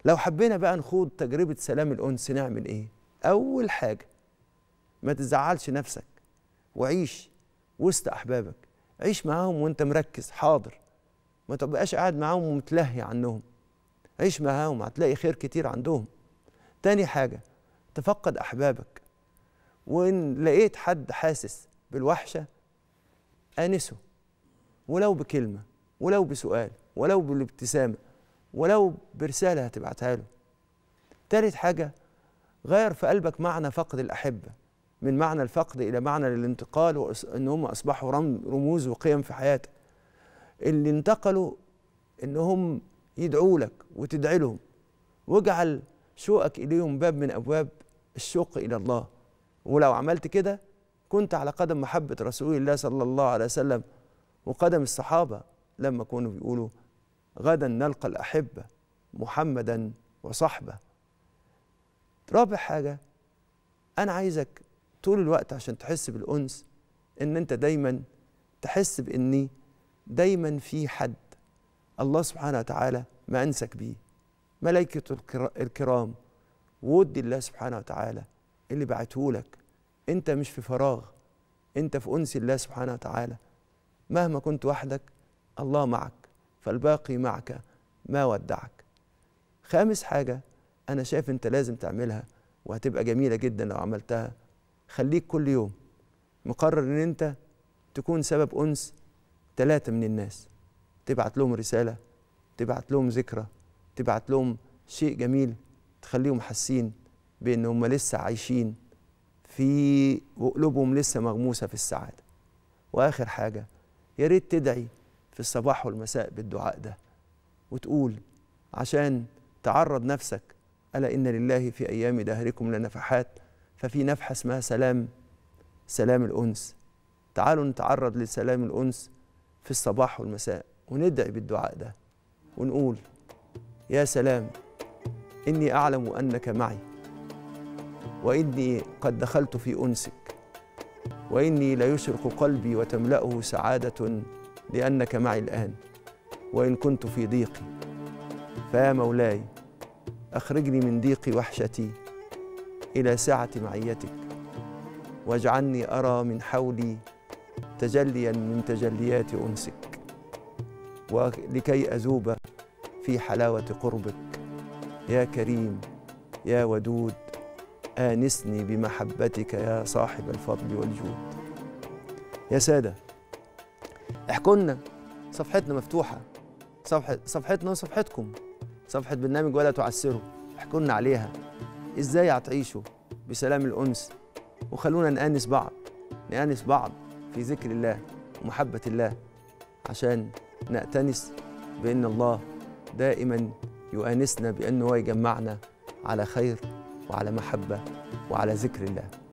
لو حبينا بقى نخوض تجربة سلام الأنس نعمل إيه؟ أول حاجة ما تزعلش نفسك وعيش وسط أحبابك عيش معاهم وأنت مركز حاضر ما تبقاش قاعد معاهم ومتلهي عنهم عيش معاهم هتلاقي خير كتير عندهم تاني حاجة تفقد أحبابك وإن لقيت حد حاسس بالوحشة آنسه ولو بكلمة ولو بسؤال ولو بالابتسامة ولو برسالة هتبعتها له تالت حاجة غير في قلبك معنى فقد الأحبة من معنى الفقد إلى معنى الانتقال وإن هم أصبحوا رموز وقيم في حياتك اللي انتقلوا إنهم يدعوا لك وتدعي لهم واجعل شوقك إليهم باب من أبواب الشوق إلى الله ولو عملت كده كنت على قدم محبة رسول الله صلى الله عليه وسلم وقدم الصحابة لما كانوا بيقولوا غدا نلقى الأحبة محمدا وصحبه رابع حاجة أنا عايزك طول الوقت عشان تحس بالأنس إن أنت دايما تحس بإني دايما في حد الله سبحانه وتعالى ما أنسك بيه ملائكة الكرام ود الله سبحانه وتعالى اللي بعته لك أنت مش في فراغ أنت في أنس الله سبحانه وتعالى مهما كنت وحدك الله معك فالباقي معك ما ودعك خامس حاجة أنا شايف أنت لازم تعملها وهتبقى جميلة جدا لو عملتها خليك كل يوم مقرر أن أنت تكون سبب أنس ثلاثة من الناس تبعت لهم رسالة تبعت لهم ذكرى تبعت لهم شيء جميل تخليهم حاسين بأن هم لسه عايشين في وقلوبهم لسه مغموسة في السعادة وآخر حاجة يا ريت تدعي في الصباح والمساء بالدعاء ده وتقول عشان تعرض نفسك ألا إن لله في أيام دهركم لنفحات ففي نفحة اسمها سلام سلام الأنس تعالوا نتعرض لسلام الأنس في الصباح والمساء وندعي بالدعاء ده ونقول يا سلام إني أعلم أنك معي وإني قد دخلت في أنسك وإني ليشرق قلبي وتملأه سعادة لأنك معي الآن وإن كنت في ضيقي فيا مولاي أخرجني من ضيق وحشتي إلى سعة معيتك واجعلني أرى من حولي تجليا من تجليات أنسك ولكي أذوب في حلاوة قربك يا كريم يا ودود آنسني بمحبتك يا صاحب الفضل والجود يا سادة احكوا لنا صفحتنا مفتوحة صفحة صفحتنا وصفحتكم صفحة برنامج ولا تعسروا احكوا لنا عليها ازاي هتعيشوا بسلام الأنس وخلونا نآنس بعض نآنس بعض في ذكر الله ومحبة الله عشان نأتنس بأن الله دائما يؤانسنا بأنه هو يجمعنا على خير وعلى محبة وعلى ذكر الله